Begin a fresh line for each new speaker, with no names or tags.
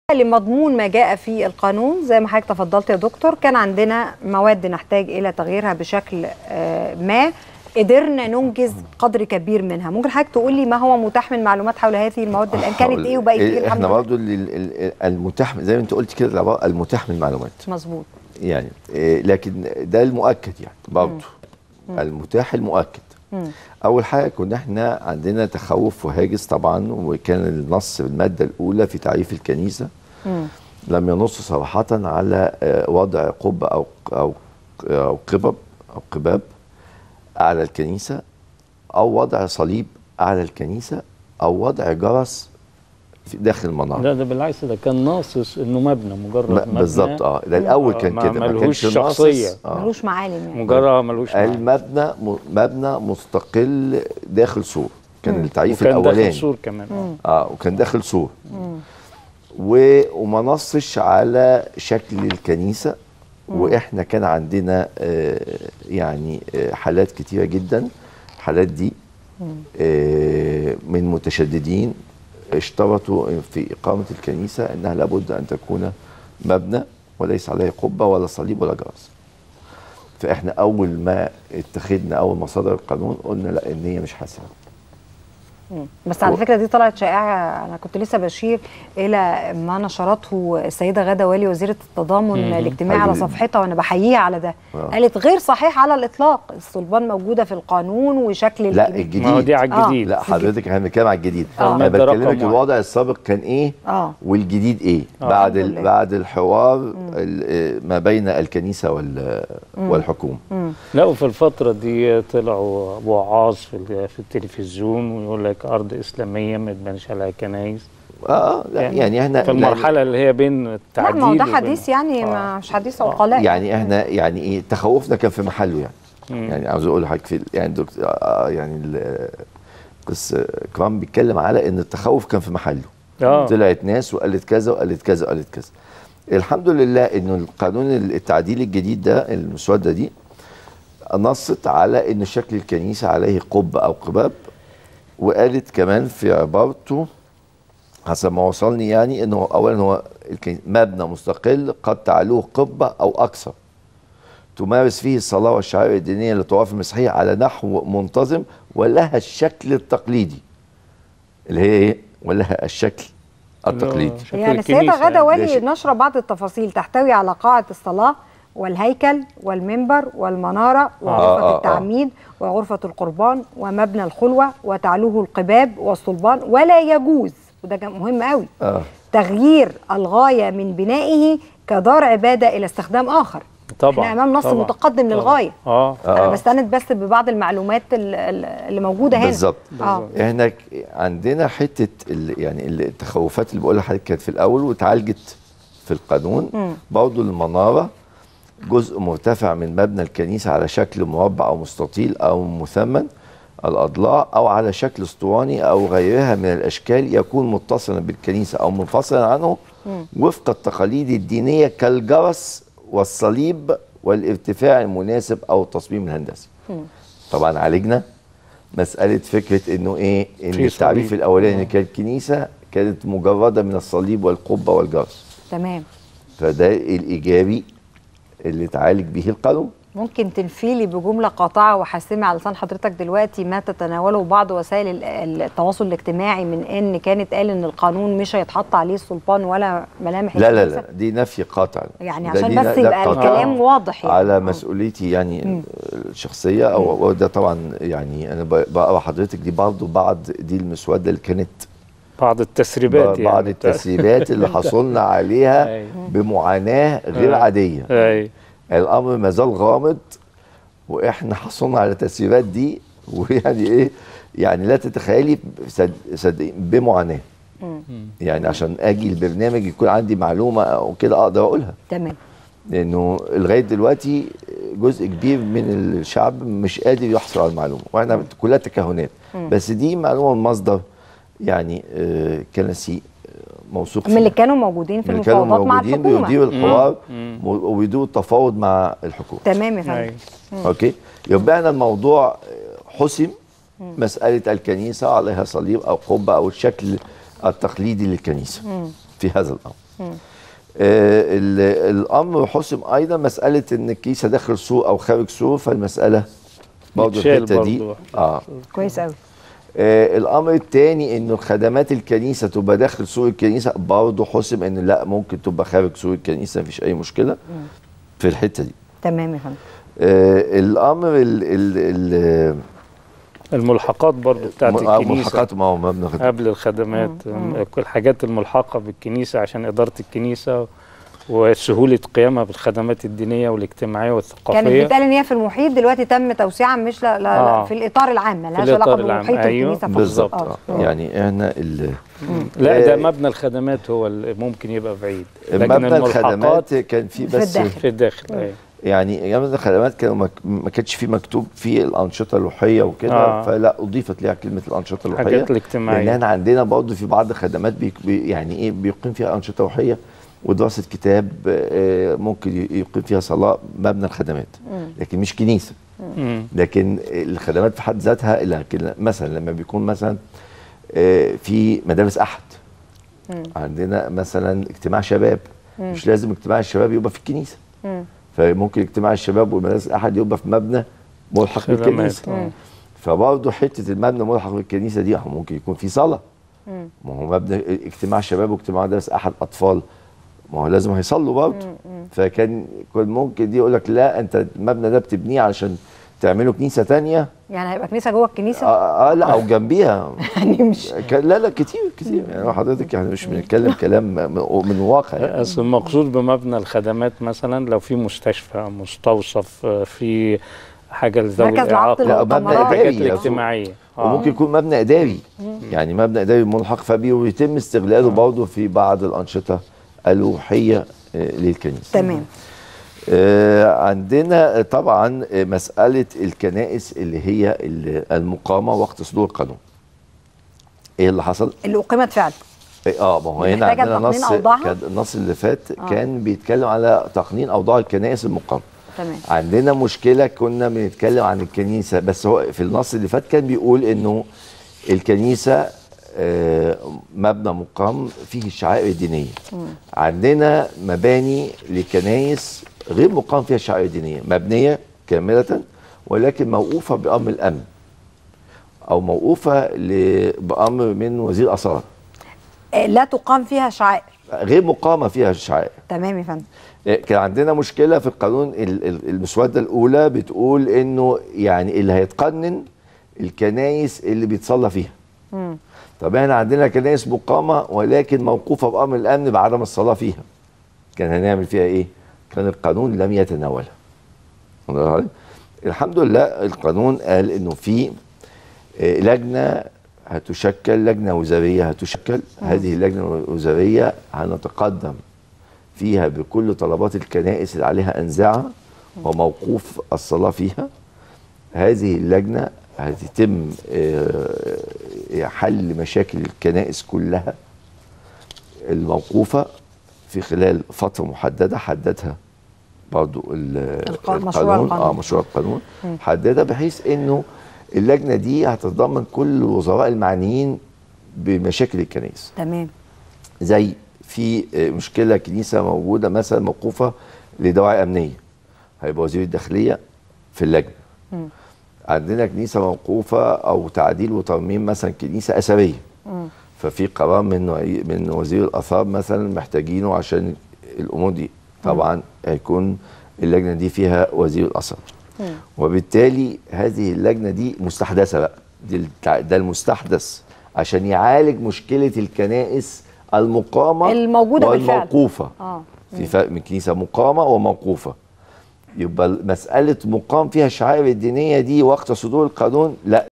لمضمون ما جاء في القانون زي ما حضرتك تفضلت يا دكتور كان عندنا مواد نحتاج الى تغييرها بشكل آه، ما قدرنا ننجز قدر كبير منها ممكن حضرتك تقول لي ما هو متاح من معلومات حول هذه المواد الان كانت
هقول-
ايه وبقت ايه الحمد
احنا
لله
برضه ال- ال- ال- المتاح زي ما انت قلت كده العبارة المتاح من المعلومات
مظبوط
يعني إيه، لكن ده المؤكد يعني برضه المتاح المؤكد
مم.
اول حاجه كنا احنا عندنا تخوف وهاجس طبعا وكان النص في الماده الاولى في تعريف الكنيسه
مم.
لم ينص صراحه على آه، وضع قبه او او او قبب او قباب اعلى الكنيسه او وضع صليب اعلى الكنيسه او وضع جرس في داخل المناره
لا ده بالعكس ده كان ناصص انه مبنى مجرد
ب-
مبنى
بالظبط اه ده الاول
آه،
كان
ما-
كده ما
ملهوش
كانش
شخصية.
ناصص آه.
ملوش معالم يعني
مجرد ملوش معنى.
المبنى م- مبنى مستقل داخل سور كان التعريف
وكان داخل
الاولاني
سور كمان آه.
اه وكان داخل سور و... وما نصش على شكل الكنيسه واحنا كان عندنا آه يعني آه حالات كتيره جدا الحالات دي آه من متشددين اشترطوا في اقامه الكنيسه انها لابد ان تكون مبنى وليس عليه قبه ولا صليب ولا جرس فاحنا اول ما اتخذنا اول ما صدر القانون قلنا لا ان هي مش حاسمه
بس على
هو-
فكره دي طلعت شائعه انا كنت لسه بشير الى ما نشرته السيده غاده والي وزيره التضامن الاجتماعي على
حقيقي.
صفحتها وانا بحييها على ده
آه.
قالت غير صحيح على الاطلاق الصلبان موجوده في القانون وشكل
لا
الكنيسة.
الجديد
ما هو دي على
آه.
الجديد
لا حضرتك احنا بنتكلم على الجديد
آه.
انا
المادة رقم
بكلمك
واحد.
الوضع السابق كان ايه
اه
والجديد ايه
آه.
بعد
الحمد
ال-
لله.
بعد الحوار ال- ما بين الكنيسه وال والحكومه
مم.
لا وفي الفترة دي طلعوا وعاظ في ال- في التلفزيون ويقول لك أرض إسلامية ما تبانش عليها كنايس
اه لا يعني احنا
في المرحلة اللي هي بين
لا
التعديل
ما هو ده
وبين-
حديث يعني
آه.
ما مش حديث عقلاء
يعني احنا يعني ايه تخوفنا كان في محله يعني
مم.
يعني عاوز اقول لحضرتك في يعني دكتور آه يعني ال- قس كمان بيتكلم على ان التخوف كان في محله
آه.
طلعت ناس وقالت كذا وقالت كذا وقالت كذا الحمد لله انه القانون التعديل الجديد ده المسوده دي نصت على ان شكل الكنيسه عليه قبه او قباب وقالت كمان في عبارته حسب ما وصلني يعني انه اولا هو الكني- مبنى مستقل قد تعلوه قبه او اكثر تمارس فيه الصلاه والشعائر الدينيه للطوائف المسيحيه على نحو منتظم ولها الشكل التقليدي اللي هي ايه؟ ولها الشكل التقليدي
شكل
يعني السيده
الكنيسة
غاده
يعني.
والي
ماشي.
نشر بعض التفاصيل تحتوي على قاعه الصلاه والهيكل والمنبر والمناره وغرفه
آه، آه.
التعميد وغرفه القربان ومبنى الخلوه وتعلوه القباب والصلبان ولا يجوز وده كان مهم قوي
اه
تغيير الغايه من بنائه كدار عباده الى استخدام اخر
طبعا
احنا امام نص
طبعاً،
متقدم
طبعاً.
للغايه
اه
آه.
انا بستند بس ببعض المعلومات ال- ال- اللي موجوده هنا
بالظبط
اه
احنا ك- عندنا حته ال- يعني التخوفات اللي بقولها لحضرتك كانت في الاول واتعالجت في القانون
مم.
برضه المناره جزء مرتفع من مبنى الكنيسه على شكل مربع او مستطيل او مثمن الاضلاع او على شكل اسطواني او غيرها من الاشكال يكون متصلا بالكنيسه او منفصلا عنه وفق التقاليد الدينيه كالجرس والصليب والارتفاع المناسب او التصميم الهندسي طبعا عالجنا مساله فكره انه ايه ان
في
التعريف
صليب.
الاولاني اللي كانت الكنيسه كانت مجرده من الصليب والقبه والجرس
تمام
فده الايجابي اللي اتعالج به القانون
ممكن تنفيلي بجملة قاطعة وحاسمة على لسان حضرتك دلوقتي ما تتناوله بعض وسائل ال- التواصل الاجتماعي من ان كانت قال ان القانون مش هيتحط عليه السلطان ولا ملامح
لا لا
الكنيسة؟
لا دي نفي قاطع
يعني
ده
عشان
دي
بس
لا-
يبقى
لا قطع
الكلام واضح يعني
على
آه.
مسؤوليتي يعني الشخصيه او وده طبعا يعني انا ب- بقرا حضرتك دي برضه بعض دي المسوده اللي كانت
بعض التسريبات
بعض
يعني
التسريبات اللي حصلنا عليها
أيوة.
بمعاناه غير
آه.
عاديه
اي
الامر ما زال غامض واحنا حصلنا على التسريبات دي ويعني ايه يعني لا تتخيلي صد- صدق بمعاناه يعني عشان اجي البرنامج يكون عندي معلومه او كده اقدر اقولها
تمام
لانه لغايه دلوقتي جزء كبير من الشعب مش قادر يحصل على المعلومه واحنا كلها تكهنات بس دي معلومه من مصدر يعني آه، كنسي آه، موثوق
من اللي
فيه.
كانوا موجودين في
من اللي كانوا
المفاوضات مع
موجودين
الحكومة
بيديروا الحوار
مم.
وبيديروا التفاوض مع الحكومه
تمام يا فندم
أي.
اوكي يبقى أنا الموضوع حسم مساله الكنيسه عليها صليب او قبه او الشكل التقليدي للكنيسه في هذا الامر آه ال- الامر حسم ايضا مساله ان الكنيسه داخل سور او خارج سور فالمساله برضه
بتشال
الحته دي
برضه.
اه
كويس قوي
آه الامر الثاني انه خدمات الكنيسه تبقى داخل سور الكنيسه برضه حسم ان لا ممكن تبقى خارج سور الكنيسه مفيش اي مشكله في الحته دي
تمام يا فندم
آه الامر ال ال ال
الملحقات برضو بتاعت
م- آه،
الكنيسه
ملحقات ما هو مبنى خدمة.
قبل الخدمات كل الحاجات الملحقه بالكنيسه عشان اداره الكنيسه وسهوله قيامها بالخدمات الدينيه والاجتماعيه والثقافيه
كانت بتقال ان هي في المحيط دلوقتي تم توسيعها مش لا, لا, لا
آه.
في الاطار العام ملهاش
الإطار
علاقه
العام،
بمحيط
أيوه.
الكنيسه فقط.
بالظبط
آه.
آه. يعني احنا ال-
لا ده
آه،
مبنى الخدمات هو اللي ممكن يبقى بعيد لكن
مبنى
الملحقات
الخدمات كان في
في
بس
الداخل.
في الداخل أيوه.
يعني مبنى الخدمات كانوا مك... ما كانش في مكتوب فيه الانشطه اللوحيه وكده
آه.
آه. فلا اضيفت ليها كلمه الانشطه اللوحيه
الحاجات الاجتماعية.
لان احنا عندنا برضه في بعض الخدمات بي... بي... يعني ايه بيقيم فيها انشطه روحيه ودراسه كتاب آه، ممكن ي- يقيم فيها صلاه مبنى الخدمات لكن مش كنيسه
مم.
لكن الخدمات في حد ذاتها لكن مثلا لما بيكون مثلا آه، في مدارس احد عندنا مثلا اجتماع شباب مش لازم اجتماع الشباب يبقى في الكنيسه
مم.
فممكن اجتماع الشباب والمدارس الاحد يبقى في مبنى ملحق
خدمات،
بالكنيسه
آه.
فبرضه حته المبنى ملحق بالكنيسه دي هو ممكن يكون في صلاه
مم.
ما هو مبنى اجتماع شباب واجتماع مدارس احد اطفال ما هو لازم هيصلوا برضه فكان كان ممكن دي يقول لك لا انت المبنى ده بتبنيه علشان تعملوا كنيسه تانية
يعني هيبقى كنيسه جوه الكنيسه
اه, آه لا او جنبيها
يعني مش
كان- لا لا كتير كتير يعني حضرتك يعني مش بنتكلم كلام من من واقع يعني.
اصل المقصود بمبنى الخدمات مثلا لو في مستشفى مستوصف آه، في حاجه لذوي
مركز
الاعاقه
لعقد
لا، مبنى
المؤتمرات.
الحاجات
إداري يعني.
الاجتماعيه آه.
وممكن يكون مبنى اداري يعني مبنى اداري ملحق فبيه ويتم استغلاله برضه في بعض الانشطه الروحيه آه، للكنيسه
تمام
آه، عندنا طبعا آه، مسألة الكنائس اللي هي ال- المقامة وقت صدور القانون ايه اللي حصل؟
اللي اقيمت فعلا
إيه، اه ما هو هنا
محتاجة
عندنا
تقنين
نص
أوضاعها؟
كان النص اللي فات كان بيتكلم على تقنين اوضاع الكنائس المقامة
تمام
عندنا مشكلة كنا بنتكلم عن الكنيسة بس هو في النص اللي فات كان بيقول انه الكنيسة آه، مبنى مقام فيه الشعائر الدينية عندنا مباني لكنايس غير مقام فيها الشعائر الدينية مبنية كاملة ولكن موقوفة بأمر الأمن أو موقوفة ل- بأمر من وزير الآثار
آه، لا تقام فيها شعائر
غير مقامة فيها الشعائر
تمام يا فندم
كان عندنا مشكله في القانون ال- ال- المسوده الاولى بتقول انه يعني اللي هيتقنن الكنايس اللي بيتصلى فيها
مم.
طب احنا عندنا كنايس مقامه ولكن موقوفه بامر الامن بعدم الصلاه فيها كان هنعمل فيها ايه كان القانون لم يتناولها واخد بالك؟ الحمد لله القانون قال انه في آه، لجنه هتشكل لجنه وزاريه هتشكل هذه اللجنه الوزاريه هنتقدم فيها بكل طلبات الكنائس اللي عليها انزاعه وموقوف الصلاه فيها هذه اللجنه هتتم آه، حل مشاكل الكنائس كلها الموقوفه في خلال فتره محدده حددها برضو ال-
الق- مشروع
اه
القانون.
مشروع القانون حددها بحيث انه اللجنه دي هتتضمن كل الوزراء المعنيين بمشاكل الكنائس
تمام
زي في آه، مشكله كنيسه موجوده مثلا موقوفه لدواعي امنيه هيبقى وزير الداخليه في اللجنه
مم.
عندنا كنيسه موقوفه او تعديل وترميم مثلا كنيسه اثريه
مم.
ففي قرار من وعي- من وزير الاثار مثلا محتاجينه عشان الامور دي طبعا هيكون اللجنه دي فيها وزير الاثار
مم.
وبالتالي هذه اللجنه دي مستحدثه بقى دي التع- ده المستحدث عشان يعالج مشكله الكنائس المقامه
الموجودة بالفعل.
والموقوفه
اه
في فرق من كنيسه مقامه وموقوفه يبقى مساله مقام فيها الشعائر الدينيه دي وقت صدور القانون لا